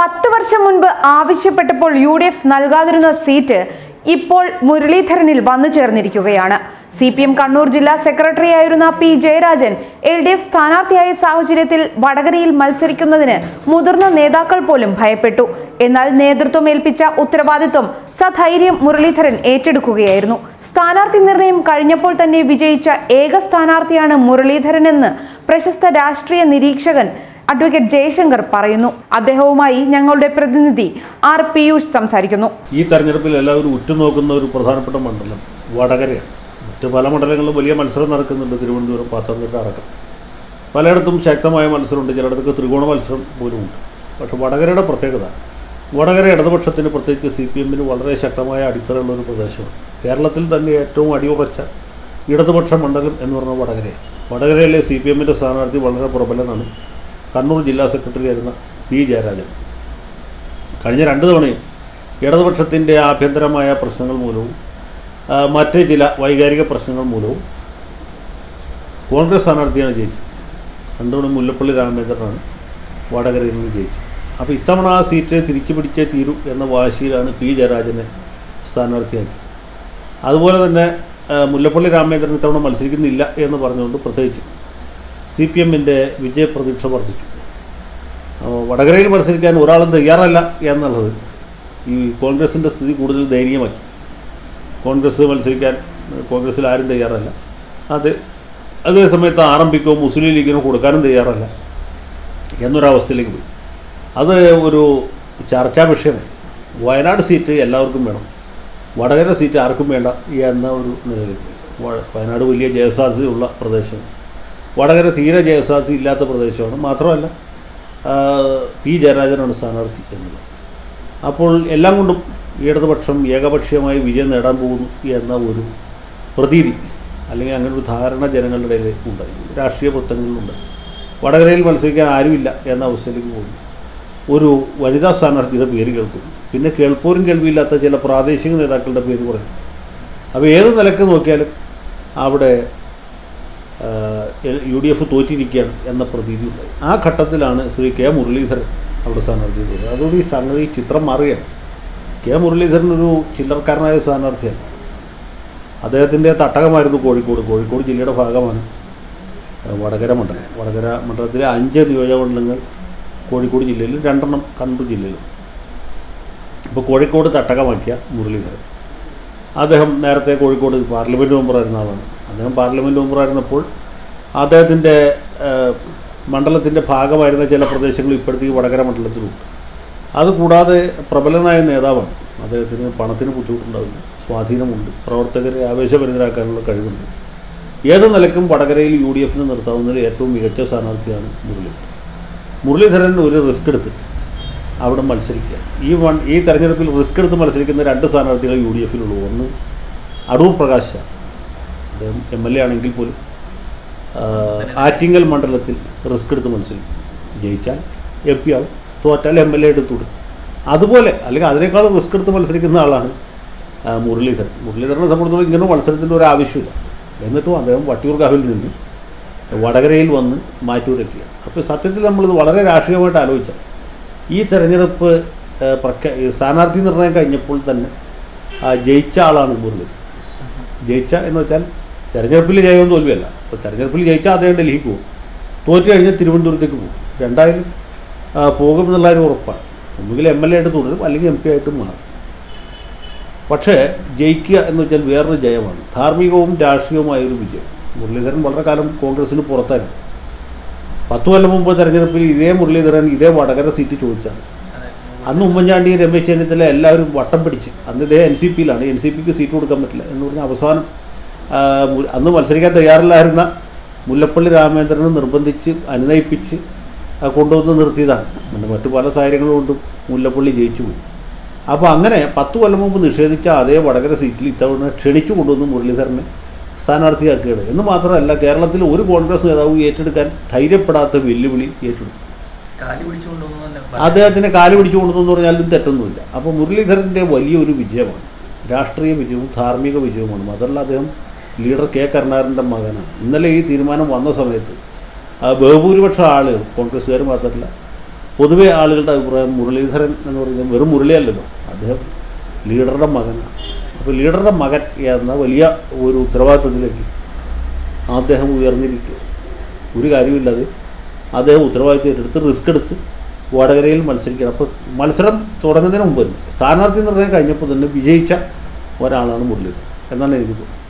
പത്ത് വർഷം മുൻപ് ആവശ്യപ്പെട്ടപ്പോൾ യു ഡി എഫ് നൽകാതിരുന്ന സീറ്റ് ഇപ്പോൾ മുരളീധരനിൽ വന്നു ചേർന്നിരിക്കുകയാണ് സി പി എം കണ്ണൂർ ജില്ലാ സെക്രട്ടറിയായിരുന്ന P Jayarajan L D F സ്ഥാനാർത്ഥിയായ സാഹചര്യത്തിൽ വടകരയിൽ മത്സരിക്കുന്നതിന് മുതിർന്ന നേതാക്കൾ പോലും ഭയപ്പെട്ടു എന്നാൽ നേതൃത്വം ഏൽപ്പിച്ച ഉത്തരവാദിത്വം സധൈര്യം മുരളീധരൻ ഏറ്റെടുക്കുകയായിരുന്നു സ്ഥാനാർത്ഥി നിർണയം കഴിഞ്ഞപ്പോൾ തന്നെ വിജയിച്ച ഏക സ്ഥാനാർത്ഥിയാണ് മുരളീധരനെന്ന് പ്രശസ്ത രാഷ്ട്രീയ നിരീക്ഷകൻ അഡ്വക്കേറ്റ് ജയശങ്കർ പറയുന്നു അദ്ദേഹവുമായി ഞങ്ങളുടെ പ്രതിനിധി ആർ പിയൂഷ് സംസാരിക്കുന്നു ഈ തെരഞ്ഞെടുപ്പിൽ എല്ലാവരും ഉറ്റുനോക്കുന്ന ഒരു പ്രധാനപ്പെട്ട മണ്ഡലം വടകരയാണ് മറ്റ് പല മണ്ഡലങ്ങളിലും വലിയ മത്സരം നടക്കുന്നുണ്ട് തിരുവനന്തപുരം പത്തനംതിട്ട അടക്കം പലയിടത്തും ശക്തമായ മത്സരമുണ്ട് ചിലയിടത്തൊക്കെ ത്രികോണ മത്സരം പോലുമുണ്ട് പക്ഷേ വടകരയുടെ പ്രത്യേകത വടകര ഇടതുപക്ഷത്തിന് പ്രത്യേകിച്ച് സി പി എമ്മിന് വളരെ ശക്തമായ അടിത്തറയുള്ള ഒരു പ്രദേശമാണ് കേരളത്തിൽ തന്നെ ഏറ്റവും അടിയുറച്ച ഇടതുപക്ഷ മണ്ഡലം എന്ന് പറഞ്ഞാൽ വടകരയാണ് വടകരയിലെ സി പി എമ്മിൻ്റെ സ്ഥാനാർത്ഥി വളരെ പ്രബലനാണ് കണ്ണൂർ ജില്ലാ സെക്രട്ടറി ആയിരുന്ന പി ജയരാജൻ കഴിഞ്ഞ രണ്ട് തവണയും ഇടതുപക്ഷത്തിൻ്റെ ആഭ്യന്തരമായ പ്രശ്നങ്ങൾ മൂലവും ആ, മറ്റ് ചില വൈകാരിക പ്രശ്നങ്ങൾ മൂലവും കോൺഗ്രസ് സ്ഥാനാർത്ഥിയാണ് ജയിച്ചത് രണ്ടുതവണ മുല്ലപ്പള്ളി രാമചന്ദ്രനാണ് വടകരയിൽ നിന്ന് ജയിച്ചത് അപ്പോൾ ഇത്തവണ ആ സീറ്റ് തിരിച്ചു പിടിച്ചേ തീരൂ എന്ന വാശിയിലാണ് പി ജയരാജനെ സ്ഥാനാർത്ഥിയാക്കി അതുപോലെ തന്നെ ആ, മുല്ലപ്പള്ളി രാമചന്ദ്രൻ ഇത്തവണ മത്സരിക്കുന്നില്ല എന്ന് പറഞ്ഞുകൊണ്ട് പ്രത്യേകിച്ചു സി പി എമ്മിൻ്റെ വിജയപ്രതീക്ഷ വർദ്ധിച്ചു ആ, വടകരയിൽ മത്സരിക്കാൻ ഒരാളും തയ്യാറല്ല എന്നുള്ളത് ഈ കോൺഗ്രസിൻ്റെ സ്ഥിതി കൂടുതൽ ദയനീയമാക്കി കോൺഗ്രസ് മത്സരിക്കാൻ കോൺഗ്രസ്സിൽ ആരും തയ്യാറല്ല അത് അതേ സമയത്ത് ആർ എം പിക്കോ മുസ്ലിം ലീഗിനോ കൊടുക്കാനും തയ്യാറല്ല എന്നൊരവസ്ഥയിലേക്ക് പോയി അത് ഒരു ചർച്ചാ വിഷയമായി വയനാട് സീറ്റ് എല്ലാവർക്കും വേണം വടകര സീറ്റ് ആർക്കും വേണ്ട എന്ന ഒരു നിലയിലേക്ക് പോയി വ- വയനാട് വലിയ ജയസാധ്യതയുള്ള പ്രദേശമാണ് വടകര തീരെ ജയസാധ്യത ഇല്ലാത്ത പ്രദേശമാണ് മാത്രമല്ല ആ, പി ജയരാജനാണ് സ്ഥാനാർത്ഥി എന്നുള്ളത് അപ്പോൾ എല്ലാം കൊണ്ടും ഇടതുപക്ഷം ഏകപക്ഷീയമായി വിജയം നേടാൻ പോകുന്നു എന്ന ഒരു പ്രതീതി അല്ലെങ്കിൽ അങ്ങനെ ഒരു ധാരണ ജനങ്ങളുടെ ഇടയിൽ ഉണ്ടായി രാഷ്ട്രീയ വൃത്തങ്ങളിലുണ്ടായി വടകരയിൽ മത്സരിക്കാൻ ആരുമില്ല എന്ന അവസ്ഥയിലേക്ക് പോകുന്നു ഒരു വനിതാ സ്ഥാനാർത്ഥിയുടെ പേര് കേൾക്കുന്നു പിന്നെ കേൾപ്പോരും കേൾവിയില്ലാത്ത ചില പ്രാദേശിക നേതാക്കളുടെ പേര് പറയും അപ്പോൾ ഏത് നിലക്ക് നോക്കിയാലും അവിടെ യു ഡി എഫ് തോറ്റിരിക്കുകയാണ് എന്ന പ്രതീതി ഉണ്ടായി ആ ഘട്ടത്തിലാണ് ശ്രീ കെ മുരളീധരൻ അവിടെ സ്ഥാനാർത്ഥി പോയത് അതോടെ ഈ സംഗതി ചിത്രം മാറുകയാണ് കെ മുരളീധരൻ ഒരു ചില്ലറക്കാരനായ സ്ഥാനാർത്ഥിയല്ല അദ്ദേഹത്തിൻ്റെ തട്ടകമായിരുന്നു കോഴിക്കോട് കോഴിക്കോട് ജില്ലയുടെ ഭാഗമാണ് ഏഹ്, വടകര മണ്ഡലം വടകര മണ്ഡലത്തിലെ അഞ്ച് നിയോജകമണ്ഡലങ്ങൾ കോഴിക്കോട് ജില്ലയിലും രണ്ടെണ്ണം കണ്ണൂർ ജില്ലയിലും ഇപ്പോൾ കോഴിക്കോട് തട്ടകമാക്കിയ മുരളീധരൻ അദ്ദേഹം നേരത്തെ കോഴിക്കോട് പാർലമെൻറ്റ് മെമ്പറായിരുന്ന ആളാണ് അദ്ദേഹം പാർലമെൻറ്റ് മെമ്പറായിരുന്നപ്പോൾ അദ്ദേഹത്തിൻ്റെ മണ്ഡലത്തിൻ്റെ ഭാഗമായിരുന്ന ചില പ്രദേശങ്ങൾ ഇപ്പോഴത്തേക്ക് വടകര മണ്ഡലത്തിലുണ്ട് അതുകൂടാതെ പ്രബലനായ നേതാവാണ് അദ്ദേഹത്തിന് പണത്തിന് ബുദ്ധിമുട്ടുണ്ടാവില്ല സ്വാധീനമുണ്ട് പ്രവർത്തകരെ ആവേശഭരിതരാക്കാനുള്ള കഴിവുണ്ട് ഏത് നിലക്കും വടകരയിൽ യു ഡി എഫിന് നിർത്താവുന്നതിൽ ഏറ്റവും മികച്ച സ്ഥാനാർത്ഥിയാണ് മുരളീധരൻ മുരളീധരൻ ഒരു റിസ്ക് എടുത്ത് അവിടെ മത്സരിക്കുക ഈ വൺ ഈ തെരഞ്ഞെടുപ്പിൽ റിസ്ക് എടുത്ത് മത്സരിക്കുന്ന രണ്ട് സ്ഥാനാർത്ഥികൾ യു ഡി എഫിലുള്ളൂ ഒന്ന് അടൂർ പ്രകാശ് അദ്ദേഹം എം എൽ എ ആണെങ്കിൽ പോലും ആ, ആറ്റിങ്ങൽ മണ്ഡലത്തിൽ റിസ്ക് എടുത്ത് മത്സരിക്കും ജയിച്ചാൽ എം പി ആവും തോറ്റാൽ എം എൽ എ എടുത്തുവിടും അതുപോലെ അല്ലെങ്കിൽ അതിനേക്കാളും റിസ്ക് എടുത്ത് മത്സരിക്കുന്ന ആളാണ് ആ, മുരളീധരൻ മുരളീധരനെ സംബന്ധിച്ചിടത്തോളം ഇങ്ങനെ മത്സരത്തിൻ്റെ ഒരു ആവശ്യമില്ല എന്നിട്ടും അദ്ദേഹം വട്ടിയൂർക്കാവിൽ നിന്ന് വടകരയിൽ വന്ന് മാറ്റൂരൊക്കെയാണ് അപ്പോൾ സത്യത്തിൽ നമ്മളിത് വളരെ രാഷ്ട്രീയമായിട്ട് ആലോചിച്ചാൽ ഈ തെരഞ്ഞെടുപ്പ് ആ, പ്രഖ്യാ ഈ സ്ഥാനാർത്ഥി നിർണയം കഴിഞ്ഞപ്പോൾ തന്നെ ആ, ജയിച്ച ആളാണ് മുരളീധരൻ ജയിച്ച എന്ന് വെച്ചാൽ തെരഞ്ഞെടുപ്പിൽ ജയവും തോൽവിയല്ല അപ്പോൾ തെരഞ്ഞെടുപ്പിൽ ജയിച്ചാൽ അദ്ദേഹം ഡൽഹിക്ക് പോകും തോറ്റു കഴിഞ്ഞാൽ തിരുവനന്തപുരത്തേക്ക് പോകും രണ്ടായാലും ആ, പോകുമെന്നുള്ള ഒരു ഉറപ്പാണ് ഒന്നുകിൽ എം എൽ എ ആയിട്ട് തുടരും അല്ലെങ്കിൽ എം പി ആയിട്ട് മാറും പക്ഷേ ജയിക്കുക എന്ന് വെച്ചാൽ വേറൊരു ജയമാണ് ധാർമ്മികവും രാഷ്ട്രീയവുമായ ഒരു വിജയം മുരളീധരൻ വളരെ കാലം കോൺഗ്രസ്സിന് പുറത്തായിരുന്നു പത്തു കൊല്ലം മുമ്പ് തെരഞ്ഞെടുപ്പിൽ ഇതേ മുരളീധരൻ ഇതേ വടകര സീറ്റ് ചോദിച്ചാണ് അന്ന് ഉമ്മൻചാണ്ടിയും രമേശ് ചെന്നിത്തല എല്ലാവരും വട്ടം പിടിച്ച് അന്ന് ഇതേ എൻ സി പിയിലാണ് എൻ സി പിക്ക് സീറ്റ് കൊടുക്കാൻ പറ്റില്ല എന്ന് പറഞ്ഞ അവസാനം ആ, മു- അന്ന് മത്സരിക്കാൻ തയ്യാറില്ലായിരുന്ന മുല്ലപ്പള്ളി രാമചന്ദ്രനെ നിർബന്ധിച്ച് അനുനയിപ്പിച്ച് ആ, കൊണ്ടുവന്ന് നിർത്തിയതാണ് പിന്നെ മറ്റു പല സാഹചര്യങ്ങളും കൊണ്ടും മുല്ലപ്പള്ളി ജയിച്ചു പോയി അപ്പോൾ അങ്ങനെ പത്ത് കൊല്ലം മുമ്പ് നിഷേധിച്ച അതേ വടകര സീറ്റിൽ ഇത്തവണ ക്ഷണിച്ചു കൊണ്ടുവന്ന് മുരളീധരനെ സ്ഥാനാർത്ഥിയാക്കുകയാണ് എന്ന് മാത്രമല്ല കേരളത്തിൽ ഒരു കോൺഗ്രസ് നേതാവും ഏറ്റെടുക്കാൻ ധൈര്യപ്പെടാത്ത വെല്ലുവിളി ഏറ്റെടുത്തു കാലി പിടിച്ചുകൊണ്ടുവന്നു തന്നെ അദ്ദേഹത്തിന് കാല് പിടിച്ചു കൊണ്ടെന്ന് പറഞ്ഞാലും തെറ്റൊന്നുമില്ല അപ്പോൾ മുരളീധരൻ്റെ വലിയൊരു വിജയമാണ് രാഷ്ട്രീയ വിജയവും ധാർമ്മിക വിജയവുമാണ് അതല്ല അദ്ദേഹം ലീഡർ കെ കരുണാകരൻ്റെ മകനാണ് ഇന്നലെ ഈ തീരുമാനം വന്ന സമയത്ത് ആ ബഹുഭൂരിപക്ഷം ആളുകൾ കോൺഗ്രസ്സുകാർ മാത്രമല്ല പൊതുവെ ആളുകളുടെ അഭിപ്രായം മുരളീധരൻ എന്ന് പറയുന്നത് വെറും മുരളിയല്ലല്ലോ അദ്ദേഹം ലീഡറുടെ മകനാണ് അപ്പോൾ ലീഡറുടെ മകൻ എന്ന വലിയ ഒരു ഉത്തരവാദിത്തത്തിലേക്ക് അദ്ദേഹം ഉയർന്നിരിക്കുക ഒരു കാര്യമില്ലാതെ അദ്ദേഹം ഉത്തരവാദിത്തം ഏറ്റെടുത്ത് റിസ്ക് എടുത്ത് വടകരയിൽ മത്സരിക്കണം അപ്പോൾ മത്സരം തുടങ്ങുന്നതിന് മുമ്പ് തന്നെ സ്ഥാനാർത്ഥി നിർണ്ണയം കഴിഞ്ഞപ്പോൾ തന്നെ വിജയിച്ച ഒരാളാണ് മുരളീധരൻ എന്നാണ് എനിക്ക് തോന്നുന്നത്